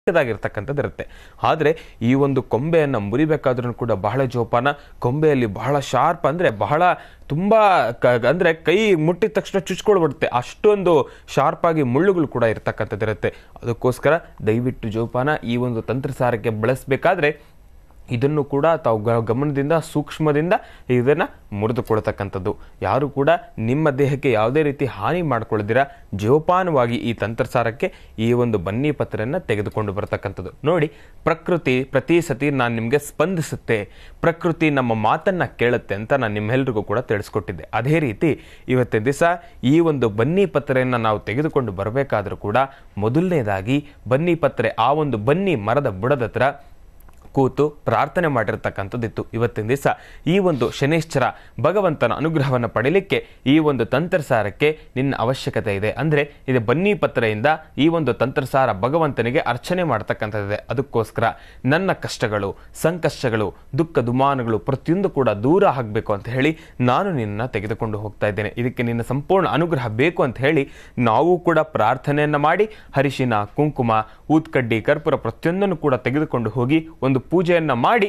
ಚಿಕ್ಕದಾಗಿರ್ತಕ್ಕಂಥದ್ದು ಇರುತ್ತೆ ಆದರೆ ಈ ಒಂದು ಕೊಂಬೆಯನ್ನು ಮುರಿಬೇಕಾದ್ರೂ ಕೂಡ ಬಹಳ ಜೋಪಾನ ಕೊಂಬೆಯಲ್ಲಿ ಬಹಳ ಶಾರ್ಪ್ ಅಂದರೆ ಬಹಳ ತುಂಬ ಕ ಅಂದರೆ ಕೈ ಮುಟ್ಟಿದ ತಕ್ಷಣ ಚುಚ್ಕೊಳ್ಬಿಡುತ್ತೆ ಅಷ್ಟೊಂದು ಶಾರ್ಪ್ ಆಗಿ ಮುಳ್ಳುಗಳು ಕೂಡ ಇರ್ತಕ್ಕಂಥದ್ದು ಇರುತ್ತೆ ಅದಕ್ಕೋಸ್ಕರ ದಯವಿಟ್ಟು ಜೋಪಾನ ಈ ಒಂದು ತಂತ್ರಸಾರಕ್ಕೆ ಬಳಸಬೇಕಾದ್ರೆ ಇದನ್ನು ಕೂಡ ತಾವು ಗ- ಗಮನದಿಂದ ಸೂಕ್ಷ್ಮದಿಂದ ಇದನ್ನು ಮುರಿದುಕೊಳ್ತಕ್ಕಂಥದ್ದು ಯಾರು ಕೂಡ ನಿಮ್ಮ ದೇಹಕ್ಕೆ ಯಾವುದೇ ರೀತಿ ಹಾನಿ ಮಾಡ್ಕೊಳ್ಳದಿರ ಜೋಪಾನವಾಗಿ ಈ ತಂತ್ರಸಾರಕ್ಕೆ ಈ ಒಂದು ಬನ್ನಿ ಪತ್ರೆಯನ್ನು ತೆಗೆದುಕೊಂಡು ಬರ್ತಕ್ಕಂಥದ್ದು ನೋಡಿ ಪ್ರಕೃತಿ ಪ್ರತಿ ಸತಿ ನಾನು ನಿಮಗೆ ಸ್ಪಂದಿಸುತ್ತೆ ಪ್ರಕೃತಿ ನಮ್ಮ ಮಾತನ್ನು ಕೇಳುತ್ತೆ ಅಂತ ನಾನು ನಿಮ್ಮೆಲ್ಲರಿಗೂ ಕೂಡ ತಿಳಿಸ್ಕೊಟ್ಟಿದ್ದೆ ಅದೇ ರೀತಿ ಇವತ್ತಿನ ದಿವಸ ಈ ಒಂದು ಬನ್ನಿ ಪತ್ರೆಯನ್ನು ನಾವು ತೆಗೆದುಕೊಂಡು ಬರಬೇಕಾದ್ರೂ ಕೂಡ ಮೊದಲನೇದಾಗಿ ಬನ್ನಿ ಪತ್ರೆ ಆ ಒಂದು ಬನ್ನಿ ಮರದ ಬುಡದ ಹತ್ರ ಕೂತು ಪ್ರಾರ್ಥನೆ ಮಾಡಿರ್ತಕ್ಕಂಥದ್ದಿತ್ತು ಇವತ್ತಿನ ದಿವಸ ಈ ಒಂದು ಶನೇಶ್ಚರ ಭಗವಂತನ ಅನುಗ್ರಹವನ್ನು ಪಡೀಲಿಕ್ಕೆ ಈ ಒಂದು ತಂತ್ರಸಾರಕ್ಕೆ ನಿನ್ನ ಅವಶ್ಯಕತೆ ಇದೆ ಅಂದರೆ ಇದು ಬನ್ನಿ ಪತ್ರೆಯಿಂದ ಈ ಒಂದು ತಂತ್ರಸಾರ ಭಗವಂತನಿಗೆ ಅರ್ಚನೆ ಮಾಡ್ತಕ್ಕಂಥದ್ದಿದೆ ಅದಕ್ಕೋಸ್ಕರ ನನ್ನ ಕಷ್ಟಗಳು ಸಂಕಷ್ಟಗಳು ದುಃಖ ದುಮಾನಗಳು ಪ್ರತಿಯೊಂದು ಕೂಡ ದೂರ ಆಗಬೇಕು ಅಂತ ಹೇಳಿ ನಾನು ನಿನ್ನ ತೆಗೆದುಕೊಂಡು ಹೋಗ್ತಾ ಇದ್ದೇನೆ ಇದಕ್ಕೆ ನಿನ್ನ ಸಂಪೂರ್ಣ ಅನುಗ್ರಹ ಬೇಕು ಅಂತ ಹೇಳಿ ನಾವು ಕೂಡ ಪ್ರಾರ್ಥನೆಯನ್ನು ಮಾಡಿ ಹರಿಶಿನ ಕುಂಕುಮ ಊತ್ಕಡ್ಡಿ ಕರ್ಪೂರ ಪ್ರತಿಯೊಂದನ್ನು ಕೂಡ ತೆಗೆದುಕೊಂಡು ಹೋಗಿ ಒಂದು ಪೂಜೆಯನ್ನು ಮಾಡಿ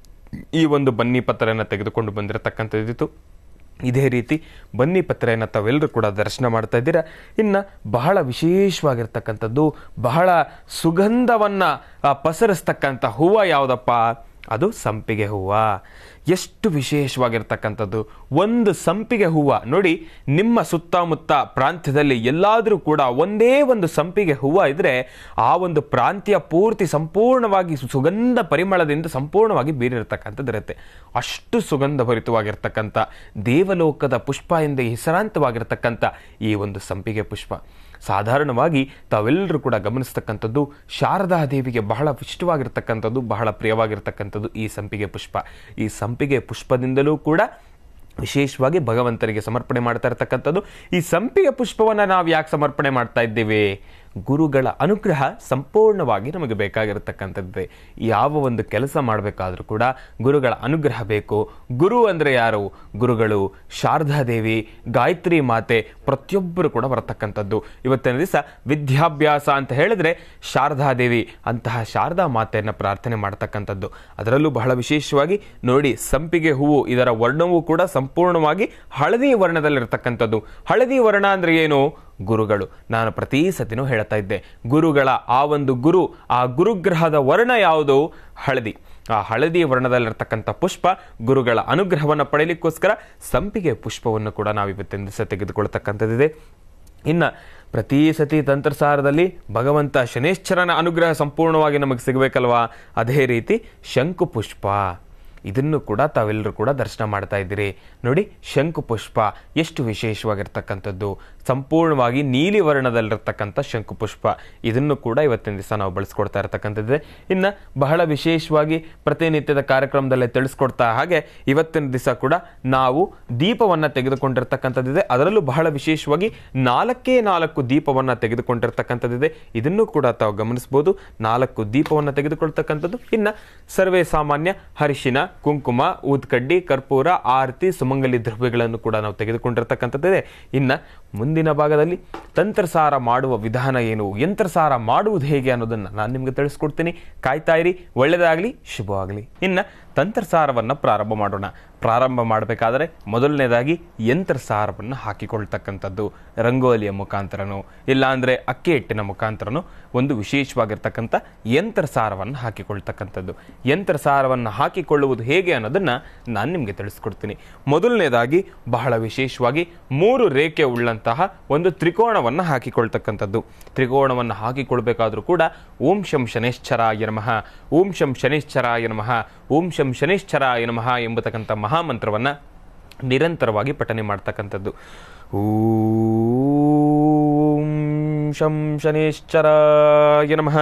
ಈ ಒಂದು ಬನ್ನಿ ಪತ್ರೆಯನ್ನು ತೆಗೆದುಕೊಂಡು ಬಂದಿರತಕ್ಕಂಥದ್ದಿತ್ತು ಇದೇ ರೀತಿ ಬನ್ನಿ ಪತ್ರೆಯನ್ನು ತಾವೆಲ್ಲರೂ ಕೂಡ ದರ್ಶನ ಮಾಡ್ತಾ ಇದ್ದೀರಾ ಇನ್ನು ಬಹಳ ವಿಶೇಷವಾಗಿರ್ತಕ್ಕಂಥದ್ದು ಬಹಳ ಸುಗಂಧವನ್ನು ಆ, ಪಸರಿಸ್ತಕ್ಕಂಥ ಹೂವು ಯಾವುದಪ್ಪ ಅದು ಸಂಪಿಗೆ ಹೂವು ಎಷ್ಟು ವಿಶೇಷವಾಗಿರ್ತಕ್ಕಂಥದ್ದು ಒಂದು ಸಂಪಿಗೆ ಹೂವು ನೋಡಿ ನಿಮ್ಮ ಸುತ್ತಮುತ್ತ ಪ್ರಾಂತ್ಯದಲ್ಲಿ ಎಲ್ಲಾದರೂ ಕೂಡ ಒಂದೇ ಒಂದು ಸಂಪಿಗೆ ಹೂವು ಇದ್ರೆ ಆ ಒಂದು ಪ್ರಾಂತ್ಯ ಪೂರ್ತಿ ಸಂಪೂರ್ಣವಾಗಿ ಸುಗಂಧ ಪರಿಮಳದಿಂದ ಸಂಪೂರ್ಣವಾಗಿ ಬೀರಿರ್ತಕ್ಕಂಥದ್ದು ಇರುತ್ತೆ ಅಷ್ಟು ಸುಗಂಧ ಭರಿತವಾಗಿರ್ತಕ್ಕಂಥ ದೇವಲೋಕದ ಪುಷ್ಪ ಎಂದೇ ಹೆಸರಾಂತವಾಗಿರ್ತಕ್ಕಂಥ ಈ ಒಂದು ಸಂಪಿಗೆ ಪುಷ್ಪ ಸಾಧಾರಣವಾಗಿ ತಾವೆಲ್ಲರೂ ಕೂಡ ಗಮನಿಸ್ತಕ್ಕಂಥದ್ದು ಶಾರದಾ ದೇವಿಗೆ ಬಹಳ ಇಷ್ಟವಾಗಿರ್ತಕ್ಕಂಥದ್ದು ಬಹಳ ಪ್ರಿಯವಾಗಿರ್ತಕ್ಕಂಥದ್ದು ಈ ಸಂಪಿಗೆ ಪುಷ್ಪ ಈ ಸಂಪಿಗೆ ಪುಷ್ಪದಿಂದಲೂ ಕೂಡ ವಿಶೇಷವಾಗಿ ಭಗವಂತನಿಗೆ ಸಮರ್ಪಣೆ ಮಾಡ್ತಾ ಇರತಕ್ಕಂಥದ್ದು ಈ ಸಂಪಿಗೆ ಪುಷ್ಪವನ್ನು ನಾವು ಯಾಕೆ ಸಮರ್ಪಣೆ ಮಾಡ್ತಾ ಇದ್ದೇವೆ ಗುರುಗಳ ಅನುಗ್ರಹ ಸಂಪೂರ್ಣವಾಗಿ ನಮಗೆ ಬೇಕಾಗಿರತಕ್ಕಂಥದ್ದೇ ಯಾವ ಒಂದು ಕೆಲಸ ಮಾಡಬೇಕಾದ್ರೂ ಕೂಡ ಗುರುಗಳ ಅನುಗ್ರಹ ಬೇಕು ಗುರು ಅಂದರೆ ಯಾರು ಗುರುಗಳು ಶಾರದಾದೇವಿ ಗಾಯತ್ರಿ ಮಾತೆ ಪ್ರತಿಯೊಬ್ಬರು ಕೂಡ ಬರತಕ್ಕಂಥದ್ದು ಇವತ್ತಿನ ದಿವಸ ವಿದ್ಯಾಭ್ಯಾಸ ಅಂತ ಹೇಳಿದ್ರೆ ಶಾರದಾದೇವಿ ಅಂತಹ ಶಾರದಾ ಮಾತೆಯನ್ನು ಪ್ರಾರ್ಥನೆ ಮಾಡ್ತಕ್ಕಂಥದ್ದು ಅದರಲ್ಲೂ ಬಹಳ ವಿಶೇಷವಾಗಿ ನೋಡಿ ಸಂಪಿಗೆ ಹೂವು ಇದರ ವರ್ಣವೂ ಕೂಡ ಸಂಪೂರ್ಣವಾಗಿ ಹಳದಿ ವರ್ಣದಲ್ಲಿರ್ತಕ್ಕಂಥದ್ದು ಹಳದಿ ವರ್ಣ ಅಂದ್ರೆ ಏನು ಗುರುಗಳು ನಾನು ಪ್ರತಿ ಸತಿನೂ ಹೇಳ್ತಾ ಇದ್ದೆ ಗುರುಗಳ ಆ ಒಂದು ಗುರು ಆ ಗುರುಗ್ರಹದ ವರ್ಣ ಯಾವುದು ಹಳದಿ ಆ ಹಳದಿ ವರ್ಣದಲ್ಲಿರ್ತಕ್ಕಂಥ ಪುಷ್ಪ ಗುರುಗಳ ಅನುಗ್ರಹವನ್ನು ಪಡೆಯಲಿಕ್ಕೋಸ್ಕರ ಸಂಪಿಗೆ ಪುಷ್ಪವನ್ನು ಕೂಡ ನಾವು ಇವತ್ತಿನ ದಿವಸ ತೆಗೆದುಕೊಳ್ತಕ್ಕಂಥದ್ದಿದೆ ಇನ್ನು ಪ್ರತಿ ಸತಿ ತಂತ್ರಸಾರದಲ್ಲಿ ಭಗವಂತ ಶನೇಶ್ವರನ ಅನುಗ್ರಹ ಸಂಪೂರ್ಣವಾಗಿ ನಮಗೆ ಸಿಗಬೇಕಲ್ವಾ ಅದೇ ರೀತಿ ಶಂಕು ಪುಷ್ಪ ಇದನ್ನು ಕೂಡ ತಾವೆಲ್ಲರೂ ಕೂಡ ದರ್ಶನ ಮಾಡ್ತಾ ಇದ್ದೀರಿ ನೋಡಿ ಶಂಕು ಪುಷ್ಪ ಎಷ್ಟು ವಿಶೇಷವಾಗಿರ್ತಕ್ಕಂಥದ್ದು ಸಂಪೂರ್ಣವಾಗಿ ನೀಲಿ ವರ್ಣದಲ್ಲಿರ್ತಕ್ಕಂಥ ಶಂಕು ಪುಷ್ಪ ಇದನ್ನು ಕೂಡ ಇವತ್ತಿನ ದಿವಸ ನಾವು ಬಳಸ್ಕೊಡ್ತಾ ಇರತಕ್ಕಂಥದ್ದಿದೆ ಇನ್ನು ಬಹಳ ವಿಶೇಷವಾಗಿ ಪ್ರತಿನಿತ್ಯದ ಕಾರ್ಯಕ್ರಮದಲ್ಲೇ ತಿಳಿಸ್ಕೊಡ್ತಾ ಹಾಗೆ ಇವತ್ತಿನ ದಿವಸ ಕೂಡ ನಾವು ದೀಪವನ್ನು ತೆಗೆದುಕೊಂಡಿರ್ತಕ್ಕಂಥದ್ದಿದೆ ಅದರಲ್ಲೂ ಬಹಳ ವಿಶೇಷವಾಗಿ ನಾಲ್ಕೇ ನಾಲ್ಕು ದೀಪವನ್ನು ತೆಗೆದುಕೊಂಡಿರ್ತಕ್ಕಂಥದ್ದಿದೆ ಇದನ್ನು ಕೂಡ ತಾವು ಗಮನಿಸಬಹುದು ನಾಲ್ಕು ದೀಪವನ್ನು ತೆಗೆದುಕೊಳ್ತಕ್ಕಂಥದ್ದು ಇನ್ನು ಸರ್ವೇ ಸಾಮಾನ್ಯ ಹರಿಶಿನ ಕುಂಕುಮ ಊದ್ಕಡ್ಡಿ ಕರ್ಪೂರ ಆರತಿ ಸುಮಂಗಲಿ ದ್ರವ್ಯಗಳನ್ನು ಕೂಡ ನಾವು ತೆಗೆದುಕೊಂಡಿರ್ತಕ್ಕಂಥದ್ದಿದೆ ಇನ್ನು ಮುಂದಿನ ಭಾಗದಲ್ಲಿ ತಂತ್ರಸಾರ ಮಾಡುವ ವಿಧಾನ ಏನು ಯಂತ್ರಸಾರ ಮಾಡುವುದು ಹೇಗೆ ಅನ್ನೋದನ್ನು ನಾನು ನಿಮಗೆ ತಿಳಿಸ್ಕೊಡ್ತೀನಿ ಕಾಯ್ತಾ ಇರಿ ಒಳ್ಳೆಯದಾಗಲಿ ಶುಭವಾಗಲಿ ಇನ್ನು ತಂತ್ರಸಾರವನ್ನು ಪ್ರಾರಂಭ ಮಾಡೋಣ ಪ್ರಾರಂಭ ಮಾಡಬೇಕಾದರೆ ಮೊದಲನೇದಾಗಿ ಯಂತ್ರಸಾರವನ್ನು ಹಾಕಿಕೊಳ್ತಕ್ಕಂಥದ್ದು ರಂಗೋಲಿಯ ಮುಖಾಂತರನೋ ಇಲ್ಲಾಂದರೆ ಅಕ್ಕಿ ಹಿಟ್ಟಿನ ಮುಖಾಂತರನೋ ಒಂದು ವಿಶೇಷವಾಗಿರ್ತಕ್ಕಂಥ ಯಂತ್ರಸಾರವನ್ನು ಹಾಕಿಕೊಳ್ತಕ್ಕಂಥದ್ದು ಯಂತ್ರಸಾರವನ್ನು ಹಾಕಿಕೊಳ್ಳುವುದು ಹೇಗೆ ಅನ್ನೋದನ್ನು ನಾನು ನಿಮಗೆ ತಿಳಿಸ್ಕೊಡ್ತೀನಿ ಮೊದಲನೇದಾಗಿ ಬಹಳ ವಿಶೇಷವಾಗಿ ಮೂರು ರೇಖೆ ಉಳ್ಳಂತಹ ಒಂದು ತ್ರಿಕೋಣವನ್ನು ಹಾಕಿಕೊಳ್ತಕ್ಕಂಥದ್ದು ತ್ರಿಕೋಣವನ್ನು ಹಾಕಿಕೊಳ್ಬೇಕಾದ್ರೂ ಕೂಡ ಓಂ ಶಂ ಶನೇಶ್ಚರಾಯ ನಮಃ ಓಂ ಶಂ ಶನೇಶ್ಚರಾಯ ನಮಃ ಓಂ ಶಂ ಶನೇಶ್ಚರಾಯ ನಮಃ ಎಂಬತಕ್ಕಂಥ ಮಹಾಮಂತ್ರವನ್ನು ನಿರಂತರವಾಗಿ ಪಠನೆ ಮಾಡ್ತಕ್ಕಂಥದ್ದು ಓಂ ಶಂ ಶನೇಶ್ಚರಾಯ ನಮಃ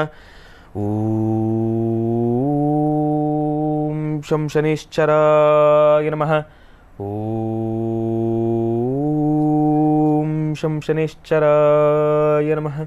ಓಂ ಶಂ ಶನೇಶ್ಚರಾಯ ನಮಃ ಓಂ ಶಂ ಶನೇಶ್ಚರಾಯ ನಮಃ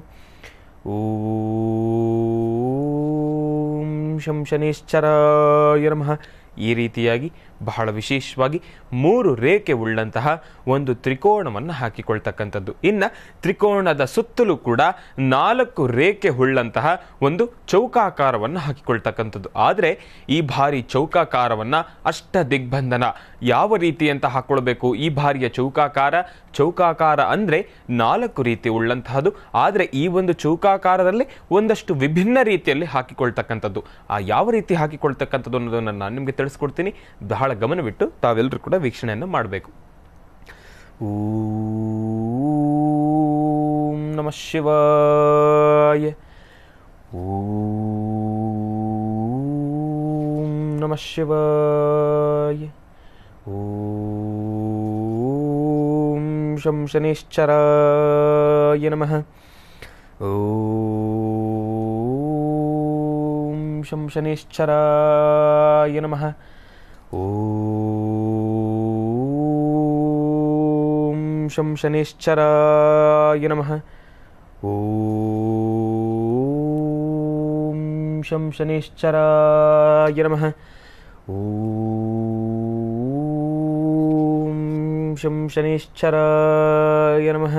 ಓಂ ಶಂ ಶನೇಶ್ಚರಾಯ ನಮಃ ಈ ರೀತಿಯಾಗಿ ಬಹಳ ವಿಶೇಷವಾಗಿ ಮೂರು ರೇಖೆ ಉಳ್ಳಂತಹ ಒಂದು ತ್ರಿಕೋಣವನ್ನು ಹಾಕಿಕೊಳ್ತಕ್ಕಂಥದ್ದು ಇನ್ನು ತ್ರಿಕೋಣದ ಸುತ್ತಲೂ ಕೂಡ ನಾಲ್ಕು ರೇಖೆ ಉಳ್ಳಂತಹ ಒಂದು ಚೌಕಾಕಾರವನ್ನು ಹಾಕಿಕೊಳ್ತಕ್ಕಂಥದ್ದು ಆದರೆ ಈ ಬಾರಿ ಚೌಕಾಕಾರವನ್ನು ಅಷ್ಟ ದಿಗ್ಬಂಧನ ಯಾವ ರೀತಿ ಅಂತ ಹಾಕೊಳ್ಬೇಕು ಈ ಬಾರಿಯ ಚೌಕಾಕಾರ ಚೌಕಾಕಾರ ಅಂದರೆ ನಾಲ್ಕು ರೀತಿ ಉಳ್ಳಂತಹದ್ದು ಆದರೆ ಈ ಒಂದು ಚೌಕಾಕಾರದಲ್ಲಿ ಒಂದಷ್ಟು ವಿಭಿನ್ನ ರೀತಿಯಲ್ಲಿ ಹಾಕಿಕೊಳ್ತಕ್ಕಂಥದ್ದು ಆ ಯಾವ ರೀತಿ ಹಾಕಿಕೊಳ್ತಕ್ಕಂಥದ್ದು ಅನ್ನೋದನ್ನು ನಾನು ನಿಮಗೆ ತಿಳಿಸ್ಕೊಡ್ತೀನಿ ಬಹಳ ಗಮನವಿಟ್ಟು ತಾವೆಲ್ಲರೂ ಕೂಡ ವೀಕ್ಷಣೆಯನ್ನು ಮಾಡಬೇಕು ಓಂ ನಮಃ ಶಿವಾಯ ಓಂ ನಮಃ ಶಿವಾಯ ಓಂ ಶಂ ಶನಿಶ್ಚರಾಯ ನಮಃ ಓಂ ಶಂ ಶನಿಶ್ಚರಾಯ ನಮಃ ಓಂ ಶಂ ಶನಿಶ್ಚರಾಯ ನಮಃ ಓಂ ಶಂ ಶನಿಶ್ಚರಾಯ ನಮಃ ಓಂ ಶಂ ಶನಿಶ್ಚರಾಯ ನಮಃ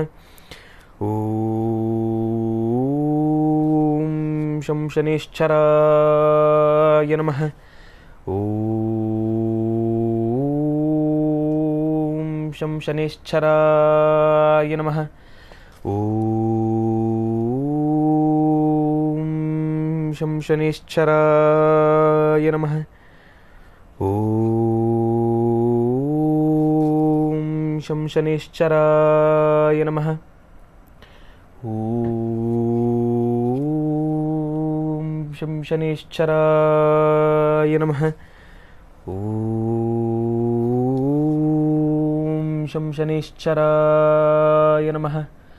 ಓಂ ಶಂ ಶನಿಶ್ಚರಾಯ ನಮಃ ಓಂ ಶಂ ಶನಿಶ್ಚರಾಯ ನಮಃ ಓಂ ಶಂ ಶನಿಶ್ಚರಾಯ ನಮಃ ಓಂ ಶಂ ಶನಿಶ್ಚರಾಯ ನಮಃ ಓಂ ಶಂ ಶನಿಶ್ಚರಾಯ ನಮಃ ಓಂ ಶಂ ಶನಿಶ್ಚರಾಯ ನಮಃ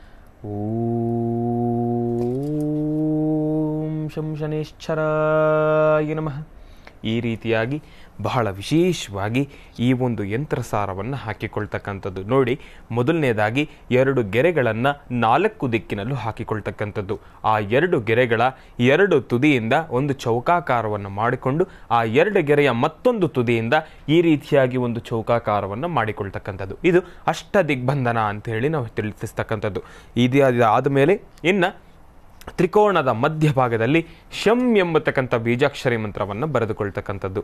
ಓಂ ಶಂ ಶನಿಶ್ಚರಾಯ ನಮಃ ಈ ರೀತಿಯಾಗಿ ಬಹಳ ವಿಶೇಷವಾಗಿ ಈ ಒಂದು ಯಂತ್ರಸಾರವನ್ನು ಹಾಕಿಕೊಳ್ತಕ್ಕಂಥದ್ದು ನೋಡಿ ಮೊದಲನೇದಾಗಿ ಎರಡು ಗೆರೆಗಳನ್ನು ನಾಲ್ಕು ದಿಕ್ಕಿನಲ್ಲೂ ಹಾಕಿಕೊಳ್ತಕ್ಕಂಥದ್ದು ಆ ಎರಡು ಗೆರೆಗಳ ಎರಡು ತುದಿಯಿಂದ ಒಂದು ಚೌಕಾಕಾರವನ್ನು ಮಾಡಿಕೊಂಡು ಆ ಎರಡು ಗೆರೆಯ ಮತ್ತೊಂದು ತುದಿಯಿಂದ ಈ ರೀತಿಯಾಗಿ ಒಂದು ಚೌಕಾಕಾರವನ್ನು ಮಾಡಿಕೊಳ್ತಕ್ಕಂಥದ್ದು ಇದು ಅಷ್ಟ ದಿಗ್ಬಂಧನ ಅಂತ ಹೇಳಿ ನಾವು ತಿಳಿಸ್ತಕ್ಕಂಥದ್ದು ಇದು ಆದಮೇಲೆ ಇನ್ನು ತ್ರಿಕೋಣದ ಮಧ್ಯಭಾಗದಲ್ಲಿ ಶಂ ಎಂಬತಕ್ಕಂಥ ಬೀಜಾಕ್ಷರಿ ಮಂತ್ರವನ್ನು ಬರೆದುಕೊಳ್ತಕ್ಕಂಥದ್ದು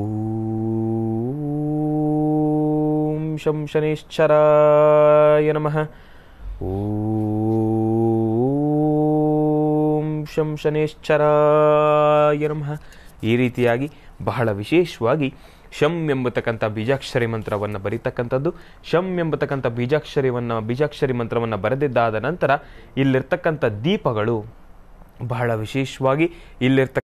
ಓಂ ಶಂ ಶನಿಶ್ಚರಾಯ ನಮಃ ಓಂ ಶಂ ಶನಿಶ್ಚರಾಯ ನಮಃ ಈ ರೀತಿಯಾಗಿ ಬಹಳ ವಿಶೇಷವಾಗಿ ಶಂ ಎಂಬತಕ್ಕಂಥ ಬೀಜಾಕ್ಷರಿ ಮಂತ್ರವನ್ನು ಬರೀತಕ್ಕಂಥದ್ದು ಶಂ ಎಂಬತಕ್ಕಂಥ ಬೀಜಾಕ್ಷರಿವನ್ನು ಬೀಜಾಕ್ಷರಿ ಮಂತ್ರವನ್ನು ಬರೆದಿದ್ದಾದ ನಂತರ ಇಲ್ಲಿರ್ತಕ್ಕಂಥ ದೀಪಗಳು ಬಹಳ ವಿಶೇಷವಾಗಿ ಇಲ್ಲಿರ್ತಕ್ಕ